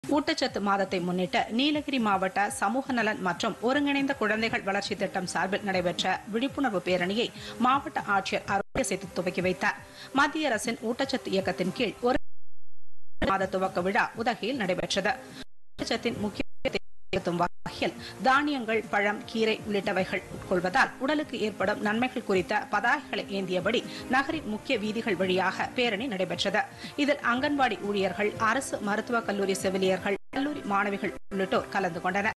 ஊட்டச்சத்து மாதத்தை முன்னிட்டு நீலகிரி மாவட்ட சமூக நலன் மற்றும் ஒருங்கிணைந்த குழந்தைகள் வளர்ச்சி திட்டம் சார்பில் நடைபெற்ற விழிப்புணர்வு பேரணியை மாவட்ட ஆட்சியர் அருள்ய சேத்து துவக்கி வைத்தார் மத்திய அரசின் ஊட்டச்சத்து இயக்கத்தின் கீழ் ஒரு மாத துவக்க விழா உதகையில் நடைபெற்றது ஊட்டச்சத்தின் முக்கியத்துவத்தை உயர்த்தும் வகையில் தானியங்கள் பழம் கீரை உள்ளிட்டவைகள் உட்கொள்வதால் உடலுக்கு ஏற்படும் நன்மைகள் குறித்த பதாகைகளை ஏந்தியபடி நகரின் முக்கிய வீதிகள் வழியாக பேரணி நடைபெற்றது இதில் அங்கன்வாடி ஊழியர்கள் அரசு மருத்துவக் கல்லூரி செவிலியர்கள் கல்லூரி மாணவிகள் உள்ளிட்டோர் கலந்து கொண்டனர்